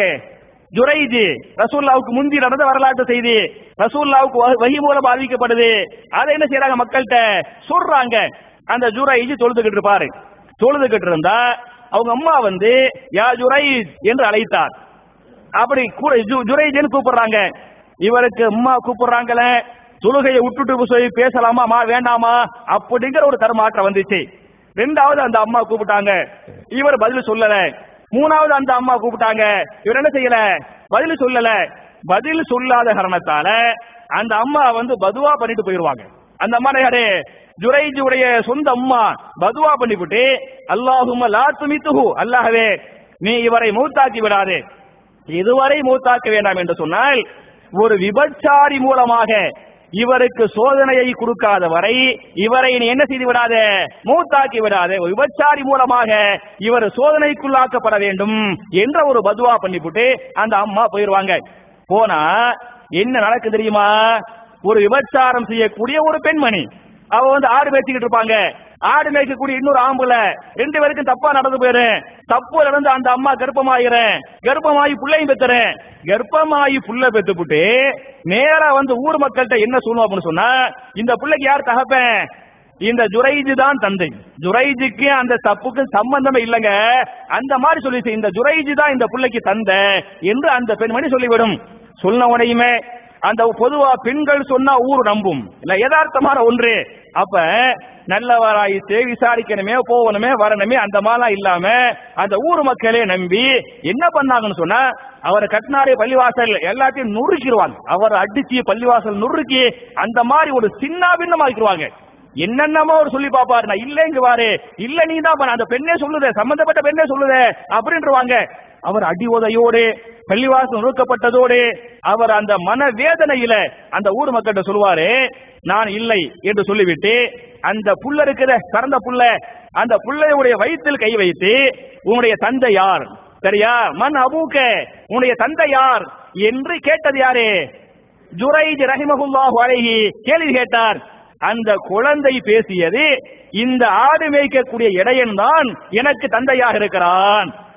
ஜுரைஜி ரசூல்லாவுக்கு முந்தி நடந்த வரலாற்று செய்தி ரசூல்லாவுக்கு வஹி- வஹி மூலம் அறிவிக்கப்படுது அதை என்ன செய்யறாங்க மக்கள்கிட்ட சொல்றாங்க அந்த ஜுரைஜி தொழுதுகிட்டு இருப்பாரு தொழுதுகிட்டு இருந்தா அவங்க அம்மா வந்து யா ஜுரைஜ் என்று அழைத்தார் அப்படி கூட ஜு- ஜுரைஜ்னு கூப்பிடுறாங்க இவருக்கு அம்மா கூப்பிடுறாங்களே தொழுகையை விட்டுட்டு போய் பேசலாமா அம்மா வேண்டாமா அப்படிங்கிற ஒரு தருமாற்றம் வந்துச்சு ரெண்டாவது அந்த அம்மா கூப்பிட்டாங்க இவர் பதில் சொல்லல மூணாவது அந்த அம்மா கூப்பிட்டாங்க இவர் என்ன செய்யல பதில் சொல்லல பதில் சொல்லாத காரணத்தால அந்த அம்மா வந்து பதுவா பண்ணிட்டு போயிருவாங்க அந்த அம்மா யாரு ஜுரைஜ் உடைய சொந்த அம்மா பதுவா பண்ணிவிட்டு அல்லாஹும்ம லா துமித்துஹு அல்லாஹ்வே நீ இவரை மூத்தாக்கி விடாதே இதுவரை மூத்தாக்க வேண்டாம் என்று சொன்னால் ஒரு விபச்சாரி மூலமாக இவருக்கு சோதனையை கொடுக்காத வரை இவரை நீ என்ன செய்து விடாத மூத்தாக்கி விடாதே ஒரு விபச்சாரி மூலமாக இவர் சோதனைக்குள்ளாக்கப்பட வேண்டும் என்ற ஒரு பதுவா பண்ணிவிட்டு அந்த அம்மா போயிருவாங்க போனா என்ன நடக்கு தெரியுமா ஒரு விபச்சாரம் செய்யக்கூடிய ஒரு பெண்மணி அவ வந்து ஆடு மேய்ச்சிக்கிட்டு இருப்பாங்க ஆடு மேய்க்கக்கூடிய இன்னொரு ஆம்புல ரெண்டு பேருக்கும் தப்பா நடந்து போயிரும் தப்பு நடந்து அந்த அம்மா கர்ப்பமாயிரேன் கர்ப்பமாயி புள்ளையும் பெத்துறேன் கர்ப்பமாயி புள்ள பெத்துப்புட்டு நேரா வந்து ஊர் மக்கள்கிட்ட என்ன சொல்லணும் அப்படின்னு சொன்னா இந்த புள்ளைக்கு யார் தகப்பேன் இந்த ஜுரைஜு தான் தந்தை ஜுரைஜுக்கு அந்த தப்புக்கு சம்பந்தமே இல்லைங்க அந்த மாதிரி சொல்லி இந்த ஜுரைஜு தான் இந்த புள்ளைக்கு தந்தை என்று அந்த பெண்மணி சொல்லிவிடும் சொன்ன உடனேயுமே அந்த பொதுவா பெண்கள் சொன்னா ஊர் நம்பும் இல்ல யதார்த்தமான ஒன்று அப்ப நல்லவராயிட்டு விசாரிக்கணுமே போகணுமே வரணுமே அந்த மாதிரிலாம் இல்லாம அந்த ஊர் மக்களே நம்பி என்ன பண்ணாங்கன்னு சொன்னா அவரை கட்டினாரே பள்ளிவாசல் எல்லாத்தையும் நொறுக்கிடுவாங்க அவர் அடிச்சு பள்ளிவாசல் நொறுக்கி அந்த மாதிரி ஒரு சின்ன பின்னமாக்கிடுவாங்க என்னென்னமோ அவர் சொல்லி பாப்பாரு நான் இல்லைங்க பாரு இல்ல நீ தான் பண்ண. அந்த பெண்ணே சொல்லுதே சம்பந்தப்பட்ட பெண்ணே சொல்லுதே அப்படின்றவாங்க அவர் அடி உதையோடு பள்ளிவாசல் நொறுக்கப்பட்டதோடு அவர் அந்த மன வேதனையில அந்த ஊர் மக்கள்கிட்ட சொல்லுவாரு நான் இல்லை என்று சொல்லிவிட்டு அந்த புள்ள இருக்கிற பிறந்த புள்ள அந்த புள்ளையுடைய வயிற்றில் கை வைத்து உன்னுடைய தந்தை யார் சரியா மன் அபூக்க உன்னுடைய தந்தை யார் என்று கேட்டது யாரு ஜுரைஜ் ரஹிமஹுல்லாஹு அலைஹி கேள்வி கேட்டார் அந்த குழந்தை பேசியது இந்த ஆடு மேய்க்கக்கூடிய இடையன் தான் எனக்கு தந்தையாக இருக்கிறான்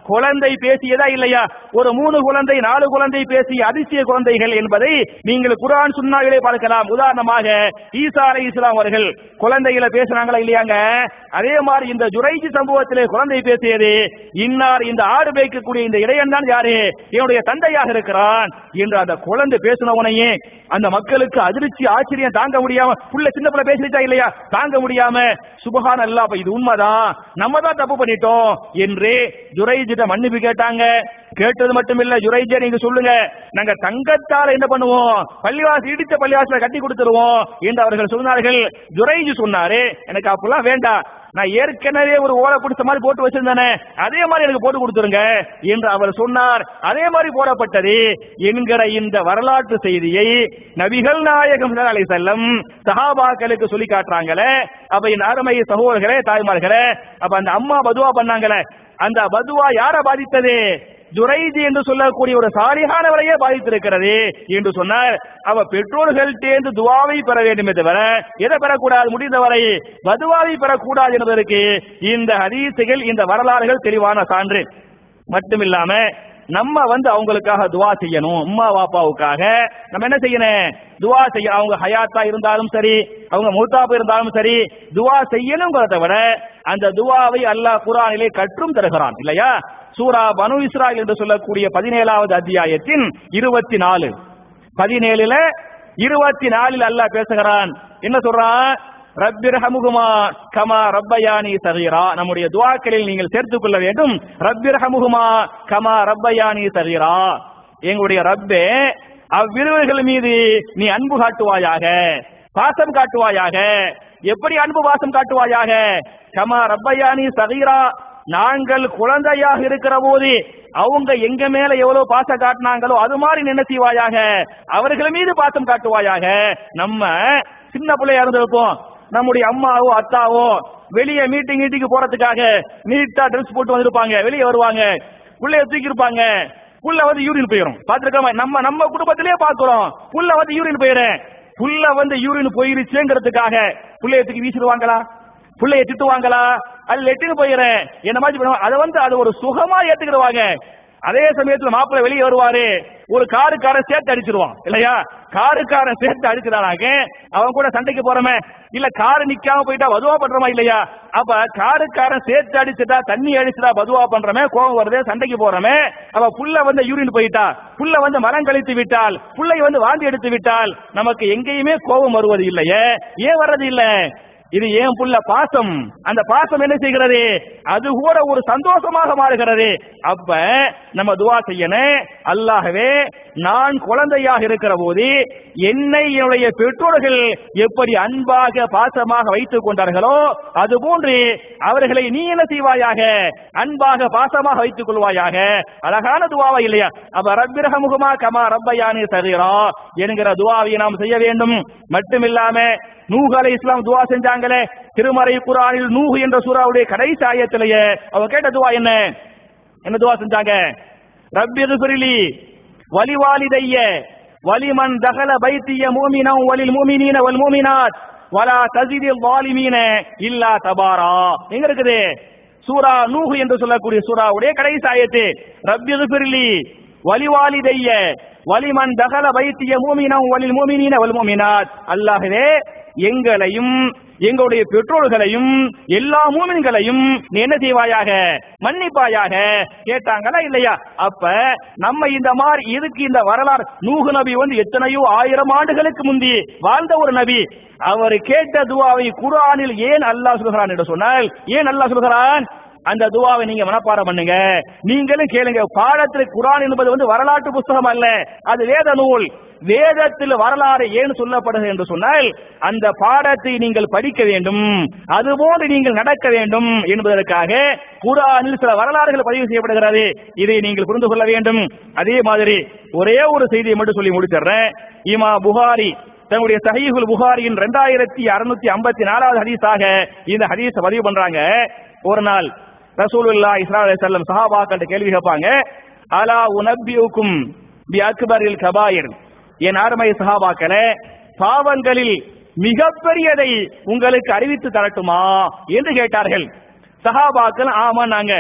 குழந்தை பேசியதா இல்லையா ஒரு மூணு குழந்தை நாலு குழந்தை பேசிய அதிசய குழந்தைகள் என்பதை நீங்கள் குர்ஆன் சுன்னாவிலே பார்க்கலாம் உதாரணமாக ஈசா அலை இஸ்லாம் அவர்கள் குழந்தைகளை பேசுனாங்களா இல்லையாங்க அதே மாதிரி இந்த ஜுரைஜி சம்பவத்திலே குழந்தை பேசியது இன்னார் இந்த ஆடு மேய்க்கக்கூடிய இந்த இடையன் தான் யாரு என்னுடைய தந்தையாக இருக்கிறான் என்று அந்த குழந்தை பேசினவனையே அந்த மக்களுக்கு அதிர்ச்சி ஆச்சரியம் தாங்க முடியாம புள்ள சின்ன பிள்ளை பேசிட்டா இல்லையா தாங்க முடியாம சுபஹான் அல்லா அப்ப இது உண்மைதான் நம்ம தான் தப்பு பண்ணிட்டோம் என்று ஜுரைஜிட்ட மன்னிப்பு கேட்டாங்க கேட்டது மட்டும் இல்ல ஜுரைஜே நீங்க சொல்லுங்க நாங்க தங்கத்தால என்ன பண்ணுவோம் பள்ளிவாசல் இடித்த பள்ளிவாசல கட்டி கொடுத்துருவோம் என்று அவர்கள் சொன்னார்கள் ஜுரைஜி சொன்னாரு எனக்கு அப்பெல்லாம் வேண்டாம் நான் ஏற்கனவே ஒரு ஓலை குடிச்ச மாதிரி போட்டு வச்சிருந்தானே அதே மாதிரி எனக்கு போட்டு கொடுத்துருங்க என்று அவர் சொன்னார் அதே மாதிரி போடப்பட்டது என்கிற இந்த வரலாற்று செய்தியை நபிகள் நாயகம் அலை செல்லம் சஹாபாக்களுக்கு சொல்லி காட்டுறாங்களே அப்ப என் அருமை சகோதரர்களே தாய்மார்களே அப்ப அந்த அம்மா பதுவா பண்ணாங்களே அந்த பதுவா யார பாதித்தது ஜுரைஜி என்று சொல்லக்கூடிய ஒரு சாலிகானவரையே பாதித்திருக்கிறது என்று சொன்னார் அவ பெற்றோர்கள்டேந்து துவாவை பெற வேண்டுமே தவிர எதை பெறக்கூடாது முடிந்தவரை பதுவாவை பெறக்கூடாது என்பதற்கு இந்த ஹதீசுகள் இந்த வரலாறுகள் தெளிவான சான்று மட்டுமில்லாம நம்ம வந்து அவங்களுக்காக துவா செய்யணும் அம்மா பாப்பாவுக்காக நம்ம என்ன செய்யணும் துவா செய்ய அவங்க ஹயாத்தா இருந்தாலும் சரி அவங்க மூத்தாப்பு இருந்தாலும் சரி துவா செய்யணுங்கிறத விட அந்த துவாவை அல்லாஹ் குரானிலே கற்றும் தருகிறான் இல்லையா சூரா பனு இஸ்ராயில் என்று சொல்லக்கூடிய பதினேழாவது அத்தியாயத்தின் இருபத்தி நாலு பதினேழுல இருபத்தி நாலில் அல்லாஹ் பேசுகிறான் என்ன சொல்றான் ரப்பிரஹமுகுமா கமா ரப்பயானி சகீரா நம்முடைய துவாக்களில் நீங்கள் சேர்த்துக் கொள்ள வேண்டும் ரப்பிரஹமுகுமா கமா ரப்பயானி சகீரா எங்களுடைய ரப்பே அவ்விருவர்கள் மீது நீ அன்பு காட்டுவாயாக பாசம் காட்டுவாயாக எப்படி அன்பு பாசம் காட்டுவாயாக கமா ரப்பயானி சகீரா நாங்கள் குழந்தையாக இருக்கிற போது அவங்க எங்க மேல எவ்வளவு பாசம் காட்டினாங்களோ அது மாதிரி என்ன செய்வாயாக அவர்கள் மீது பாசம் காட்டுவாயாக நம்ம சின்ன பிள்ளையா இருந்திருப்போம் நம்முடைய அம்மாவோ அத்தாவோ வெளியே மீட்டிங் மீட்டிங் போறதுக்காக நீட்டா ட்ரெஸ் போட்டு வந்திருப்பாங்க வெளியே வருவாங்க புள்ளைய தூக்கி இருப்பாங்க புள்ள வந்து யூரின் போயிடும் பாத்துருக்கோமா நம்ம நம்ம குடும்பத்திலேயே பாக்குறோம் புள்ள வந்து யூரின் போயிடும் புள்ள வந்து யூரின் போயிருச்சுங்கிறதுக்காக புள்ளைய தூக்கி வீசிடுவாங்களா புள்ளைய திட்டுவாங்களா அது லெட்டின்னு போயிடுறேன் என்ன மாதிரி பண்ணுவாங்க அதை வந்து அது ஒரு சுகமா ஏத்துக்கிடுவாங்க அதே சமயத்துல மாப்பிள்ளை வெளியே வருவாரு ஒரு காருக்காரன் சேர்த்து அடிச்சிருவான் இல்லையா காருக்காரன் சேர்த்து அடிச்சிடானாக்க அவன் கூட சண்டைக்கு போறமே இல்ல காரு நிக்காம போயிட்டா வதுவா பண்றோமா இல்லையா அப்ப காருக்காரன் சேர்த்து அடிச்சுட்டா தண்ணி அடிச்சுட்டா வதுவா பண்றமே கோபம் வருது சண்டைக்கு போறமே அவ புள்ள வந்து யூரின் போயிட்டா புள்ள வந்து மரம் கழித்து விட்டால் புள்ளை வந்து வாந்தி எடுத்து விட்டால் நமக்கு எங்கேயுமே கோபம் வருவது இல்லையே ஏன் வர்றது இல்லை இது ஏன் புள்ள பாசம் அந்த பாசம் என்ன செய்கிறது அது கூட ஒரு சந்தோஷமாக மாறுகிறது அப்ப நம்ம துவா செய்யணும் அல்லாகவே நான் குழந்தையாக இருக்கிற போது என்னை என்னுடைய பெற்றோர்கள் எப்படி அன்பாக பாசமாக வைத்துக் கொண்டார்களோ அதுபோன்று அவர்களை நீ என்ன செய்வாயாக அன்பாக பாசமாக வைத்துக் கொள்வாயாக அழகான துவாவா இல்லையா அப்ப ரப்பிரகமுகமா கமா ரப்பயானி சரீரா என்கிற துவாவை நாம் செய்ய வேண்டும் மட்டுமில்லாம நூஹ் அலை இஸ்லாம் துவா செஞ்சாங்களே திருமறை குரானில் நூஹ் என்ற சூறாவுடைய கடைசி ஆயத்திலேயே அவங்க கேட்ட துவா என்ன என்ன துவா செஞ்சாங்க ரப்பி குரிலி வலிவாலிதைய வலிமன் தகல பைத்திய மூமினம் வலில் மூமினீன வல் மூமினாத் வலா தசிதில் வாலிமீன இல்லா தபாரா எங்க இருக்குது சூரா நூஹ் என்று சொல்லக்கூடிய சூறாவுடைய கடைசி ஆயத்து ரப்பி குரிலி வலிவாலிதைய வலிமன் தகல வைத்திய மூமினம் வலில் மூமினீன வல் மூமினாத் அல்லாஹ்வே எங்களையும் எங்களுடைய பெற்றோர்களையும் எல்லா மூமின்களையும் நீ என்ன செய்வாயாக மன்னிப்பாயாக கேட்டாங்களா இல்லையா அப்ப நம்ம இந்த மாதிரி இதுக்கு இந்த வரலாறு நூகு நபி வந்து எத்தனையோ ஆயிரம் ஆண்டுகளுக்கு முந்தி வாழ்ந்த ஒரு நபி அவர் கேட்ட துவாவை குரானில் ஏன் அல்லாஹ் சொல்கிறான் என்று சொன்னால் ஏன் அல்லாஹ் சொல்கிறான் அந்த துவாவை நீங்க மனப்பாடம் பண்ணுங்க நீங்களும் கேளுங்க பாடத்தில் குரான் என்பது வந்து வரலாற்று புஸ்தகம் அல்ல அது வேத நூல் வேதத்தில் வரலாறு ஏன் சொல்லப்படுகிறது என்று சொன்னால் அந்த பாடத்தை நீங்கள் படிக்க வேண்டும் அதுபோன்று நீங்கள் நடக்க வேண்டும் என்பதற்காக குரானில் சில வரலாறுகள் பதிவு செய்யப்படுகிறது இதை நீங்கள் புரிந்து கொள்ள வேண்டும் அதே மாதிரி ஒரே ஒரு செய்தியை மட்டும் சொல்லி முடிச்சிடுறேன் இமா புகாரி தன்னுடைய சஹீஹுல் புகாரியின் ரெண்டாயிரத்தி அறுநூத்தி ஐம்பத்தி நாலாவது ஹதீஸாக இந்த ஹதீஸை பதிவு பண்றாங்க ஒரு நாள் ரசூலுல்லா இஸ்லா செல்லம் சஹாபாக்கள் கேள்வி கேட்பாங்க அலா உனப்பியுக்கும் பி அக்பரில் கபாயிர் என் அருமை சஹாபாக்களே பாவங்களில் மிகப்பெரியதை உங்களுக்கு அறிவித்து தரட்டுமா என்று கேட்டார்கள் சஹாபாக்கள் ஆமா நாங்க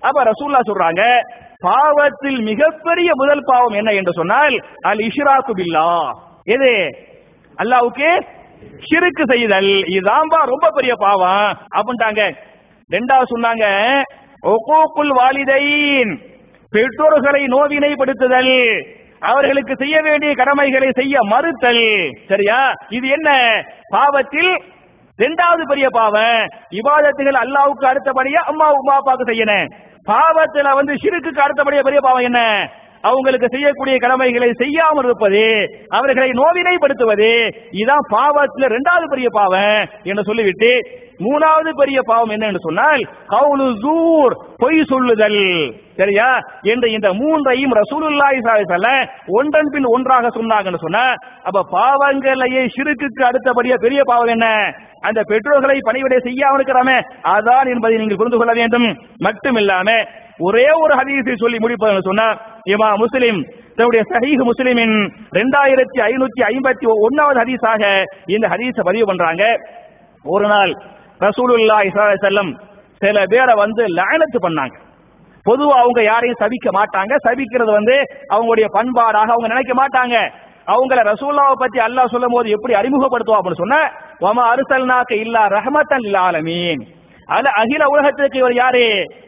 அப்ப ரசூல்லா சொல்றாங்க பாவத்தில் மிகப்பெரிய முதல் பாவம் என்ன என்று சொன்னால் அல் இஷ்ராக்கு பில்லா எது அல்லாவுக்கு ஷிருக்கு செய்தல் இதுதான்பா ரொம்ப பெரிய பாவம் அப்படின்ட்டாங்க ரெண்டாவது சொன்னாங்க ஒகோக்குல் வாலிதைன் பெற்றோர்களை நோவினைப்படுத்துதல் அவர்களுக்கு செய்ய வேண்டிய கடமைகளை செய்ய மறுத்தல் சரியா இது என்ன பாவத்தில் இரண்டாவது பெரிய பாவம் இபாதத்துகள் அல்லாவுக்கு அடுத்தபடியா அம்மா உமா அப்பாவுக்கு செய்யணும் பாவத்துல வந்து ஷிருக்குக்கு அடுத்தபடியா பெரிய பாவம் என்ன அவங்களுக்கு செய்யக்கூடிய கடமைகளை செய்யாமல் இருப்பது அவர்களை நோவினைப்படுத்துவது இதான் பாவத்துல இரண்டாவது பெரிய பாவம் என்று சொல்லிவிட்டு மூணாவது பெரிய பாவம் என்ன என்று சொன்னால் கவுலு ஜூர் பொய் சொல்லுதல் சரியா என்ற இந்த மூன்றையும் ரசூலுல்லாஹி ஸல்லல்லாஹு அலைஹி வஸல்லம் ஒன்றன் பின் ஒன்றாக சொன்னாங்கன்னு சொன்னா அப்ப பாவங்களையே ஷிருக்குக்கு அடுத்தபடியா பெரிய பாவம் என்ன அந்த பெற்றோர்களை பணிவிடை செய்யாமல் இருக்கிறாமே அதான் என்பதை நீங்கள் புரிந்து கொள்ள வேண்டும் மட்டுமில்லாம ஒரே ஒரு ஹதீஸை சொல்லி முடிப்பது சொன்னா இமா முஸ்லிம் தன்னுடைய சஹீஹ் முஸ்லிமின் ரெண்டாயிரத்தி ஐநூத்தி ஐம்பத்தி ஒன்னாவது ஹதீஸாக இந்த ஹதீஸை பதிவு பண்றாங்க ஒரு நாள் ரசூலுல்லாஹி ஸல்லல்லாஹு அலைஹி வஸல்லம் சில பேரை வந்து லஅனத்து பண்ணாங்க பொதுவா அவங்க யாரையும் சபிக்க மாட்டாங்க சபிக்கிறது வந்து அவங்களுடைய பண்பாடாக அவங்க நினைக்க மாட்டாங்க அவங்கள ரசூல்லாவை பத்தி அல்லாஹ் சொல்லும் போது எப்படி அறிமுகப்படுத்துவா அப்படின்னு சொன்ன வம அருசல்னாக்க இல்லா ரஹமத்தன் லில் ஆலமீன் அது அகில உலகத்திற்கு இவர் யாரு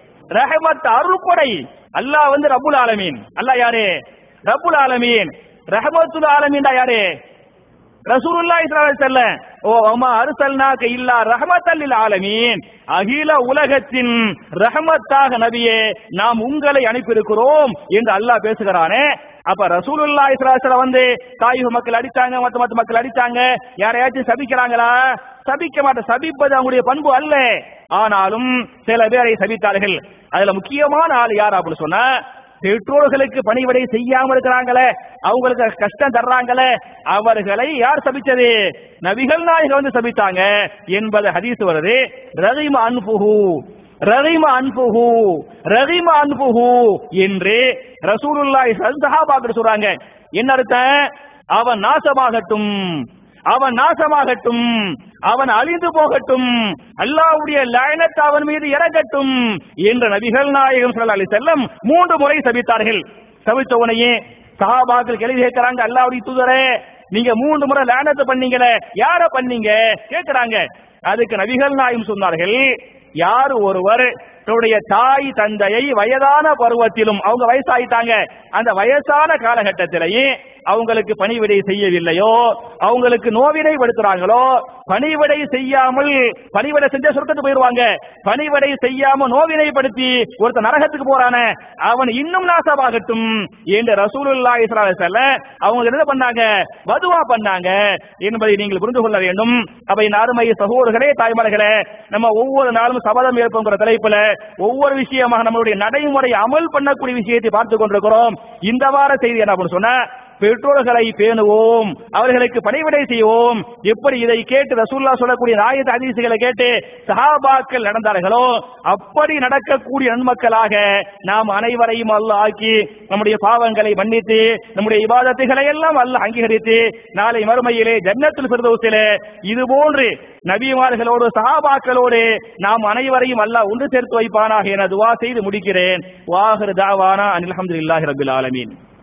ரஹமத் அருள்படை அல்லாஹ் வந்து ரப்புல் ஆலமீன் அல்லாஹ் யாரு ரப்புல் ஆலமீன் ரஹமத்துல் ஆலமீன் யாரு ரசூலுல்லாஹி ஸல்லல்லாஹு அலைஹி வஸல்லம் ஓ அம்மா அர்சல்னாக இல்லா ரஹமத்தல் லில் ஆலமீன் அகில உலகத்தின் ரஹமத்தாக நபியே நாம் உங்களை அனுப்பியிருக்கிறோம் என்று அல்லாஹ் பேசுகிறானே அப்ப ரசூலுல்லாஹி ஸல்லல்லாஹு அலைஹி வஸல்லம் வந்து தாயிஃப் மக்கள் அடிச்சாங்க மத்த மத்த மக்கள் அடிச்சாங்க யாரையாச்சும் சபிக்கிறாங்களா சபிக்க மாட்ட சபிப்பது அவங்களுடைய பண்பு அல்ல ஆனாலும் சில பேரை சபித்தார்கள் அதுல முக்கியமான ஆள் யார் அப்படின்னு சொன்னா பெற்றோர்களுக்கு பணிவிடை செய்யாம இருக்கிறாங்களே அவங்களுக்கு கஷ்டம் தர்றாங்களே அவர்களை யார் சபிச்சது நபிகள் நாயகம் வந்து சபித்தாங்க என்பது ஹதீஸ் வருது ரதிம அன்புஹு ரதிம அன்புஹு ரதிம அன்புஹு என்று ரசூலுல்லாஹி சஹாபாக்கள் சொல்றாங்க என்ன அர்த்தம் அவன் நாசமாகட்டும் அவன் நாசமாகட்டும் அவன் அழிந்து போகட்டும் அல்லாவுடைய லயனத் அவன் மீது இறங்கட்டும் என்ற நபிகள் நாயகம் ஸல்லல்லாஹு அலைஹி வஸல்லம் மூன்று முறை சபித்தார்கள் சபித்த உடனே சஹாபாக்கள் கேள்வி கேட்கிறாங்க அல்லாவுடைய தூதரே நீங்க மூன்று முறை லானத்து பண்ணீங்களே யார பண்ணீங்க கேட்கிறாங்க அதுக்கு நபிகள் நாயகம் சொன்னார்கள் யார் ஒருவர் தன்னுடைய தாய் தந்தையை வயதான பருவத்திலும் அவங்க வயசாயிட்டாங்க அந்த வயசான காலகட்டத்திலேயே அவங்களுக்கு பணிவிடை செய்யவில்லையோ அவங்களுக்கு நோவினை படுத்துறாங்களோ பணிவிடை செய்யாமல் பணிவிடை செஞ்ச சொர்க்கத்துக்கு போயிருவாங்க பணிவிடை செய்யாம நோவினைப்படுத்தி ஒருத்தர் நரகத்துக்கு போறானே அவன் இன்னும் நாசமாகட்டும் என்று ரசூலுல்லாஹி ஸல்லல்லாஹு அலைஹி வஸல்லம் அவங்க என்ன பண்ணாங்க வதுவா பண்ணாங்க என்பதை நீங்கள் புரிந்து கொள்ள வேண்டும் அப்ப இந்த அருமை சகோதரர்களே தாய்மார்களே நம்ம ஒவ்வொரு நாளும் சபதம் ஏற்போங்கிற தலைப்புல ஒவ்வொரு விஷயமாக நம்மளுடைய நடைமுறை அமல் பண்ணக்கூடிய விஷயத்தை பார்த்து கொண்டிருக்கிறோம் இந்த வார செய்தி என்ன அப்படின்னு சொன்னா பெற்றோர்களை பேணுவோம் அவர்களுக்கு பணிவிடை செய்வோம் எப்படி இதை கேட்டு ரசூல்லா சொல்லக்கூடிய ஆயத்த அதிசயங்களை கேட்டு சஹாபாக்கள் நடந்தார்களோ அப்படி நடக்கக்கூடிய நன்மக்களாக நாம் அனைவரையும் அல்ல ஆக்கி நம்முடைய பாவங்களை மன்னித்து நம்முடைய இபாதத்துகளை எல்லாம் அல்ல அங்கீகரித்து நாளை மறுமையிலே ஜன்னத்தில் பிரதோசிலே இது போன்று நபிமார்களோடு சஹாபாக்களோடு நாம் அனைவரையும் அல்லாஹ் ஒன்று சேர்த்து வைப்பானாக என துவா செய்து முடிக்கிறேன் வாஹர் தாவானா அனில் அஹமதுல்லாஹி ரபில் ஆலமீன்